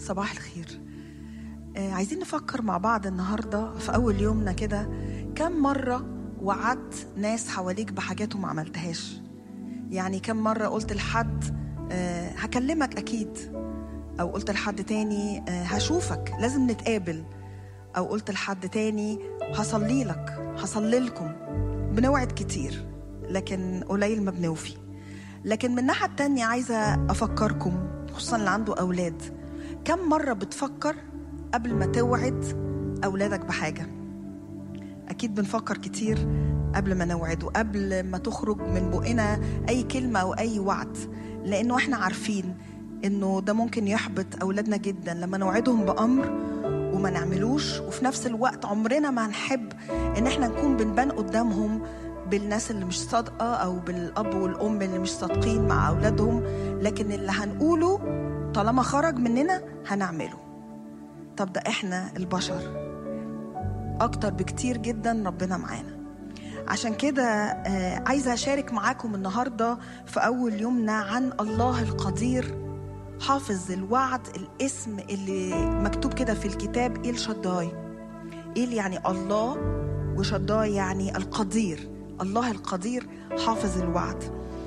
صباح الخير آه، عايزين نفكر مع بعض النهاردة في أول يومنا كده كم مرة وعدت ناس حواليك بحاجات وما عملتهاش يعني كم مرة قلت لحد آه، هكلمك أكيد أو قلت لحد تاني آه، هشوفك لازم نتقابل أو قلت لحد تاني هصلي لك هصلي لكم بنوعد كتير لكن قليل ما بنوفي لكن من الناحية التانية عايزة أفكركم خصوصا اللي عنده أولاد كم مرة بتفكر قبل ما توعد أولادك بحاجة أكيد بنفكر كتير قبل ما نوعده قبل ما تخرج من بقنا أي كلمة أو أي وعد لأنه إحنا عارفين إنه ده ممكن يحبط أولادنا جدا لما نوعدهم بأمر وما نعملوش وفي نفس الوقت عمرنا ما هنحب إن إحنا نكون بنبان قدامهم بالناس اللي مش صادقة أو بالأب والأم اللي مش صادقين مع أولادهم لكن اللي هنقوله طالما خرج مننا هنعمله طب ده إحنا البشر أكتر بكتير جدا ربنا معانا عشان كده آه، عايزة أشارك معاكم النهاردة في أول يومنا عن الله القدير حافظ الوعد الاسم اللي مكتوب كده في الكتاب إيل شداي إيل يعني الله وشداي يعني القدير الله القدير حافظ الوعد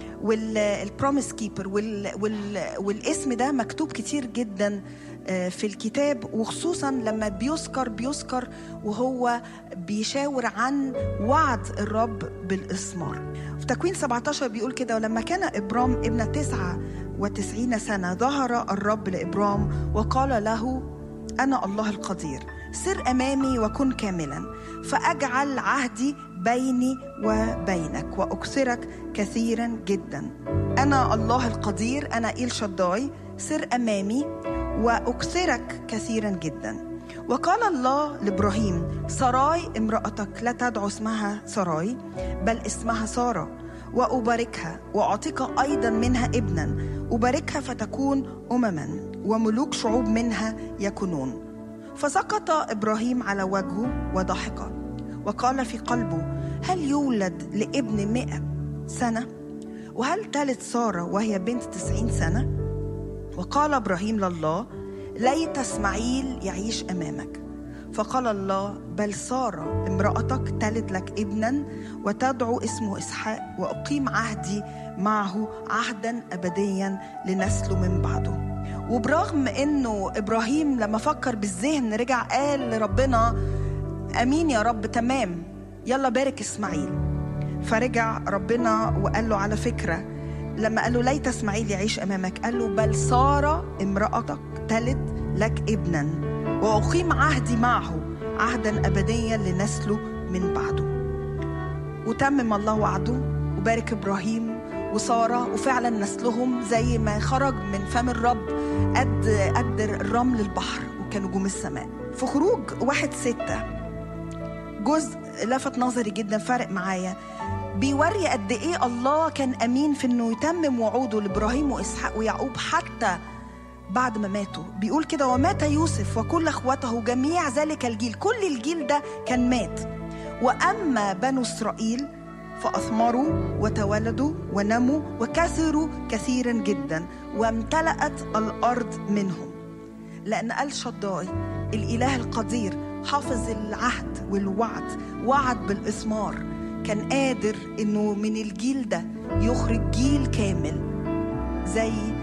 والبروميس كيبر وال وال والاسم ده مكتوب كتير جدا آه، في الكتاب وخصوصا لما بيذكر بيذكر وهو بيشاور عن وعد الرب بالإثمار في تكوين 17 بيقول كده ولما كان إبرام ابن تسعة وتسعين سنة ظهر الرب لإبرام وقال له أنا الله القدير سر أمامي وكن كاملا فأجعل عهدي بيني وبينك وأكثرك كثيرا جدا أنا الله القدير أنا إيل شداي سر أمامي وأكثرك كثيرا جدا وقال الله لإبراهيم سراي امرأتك لا تدعو اسمها سراي بل اسمها سارة وأباركها وأعطيك أيضا منها ابنا أباركها فتكون أمما وملوك شعوب منها يكونون فسقط إبراهيم على وجهه وضحك وقال في قلبه هل يولد لابن مئة سنة وهل تلد سارة وهي بنت تسعين سنة وقال إبراهيم لله ليت اسماعيل يعيش أمامك فقال الله بل سارة امرأتك تلد لك ابنا وتدعو اسمه إسحاق وأقيم عهدي معه عهدا أبديا لنسله من بعده وبرغم انه ابراهيم لما فكر بالذهن رجع قال لربنا امين يا رب تمام يلا بارك اسماعيل فرجع ربنا وقال له على فكره لما قال له ليت اسماعيل يعيش امامك قال له بل ساره امراتك تلد لك ابنا واقيم عهدي معه عهدا ابديا لنسله من بعده وتمم الله وعده وبارك ابراهيم وساره وفعلا نسلهم زي ما خرج من فم الرب قد قد الرمل البحر وكنجوم السماء في خروج واحد ستة جزء لفت نظري جدا فارق معايا بيوري قد ايه الله كان امين في انه يتمم وعوده لابراهيم واسحاق ويعقوب حتى بعد ما ماتوا بيقول كده ومات يوسف وكل اخوته جميع ذلك الجيل كل الجيل ده كان مات واما بنو اسرائيل فاثمروا وتولدوا ونموا وكثروا كثيرا جدا وامتلأت الارض منهم لان قال شداي الاله القدير حافظ العهد والوعد وعد بالاثمار كان قادر انه من الجيل ده يخرج جيل كامل زي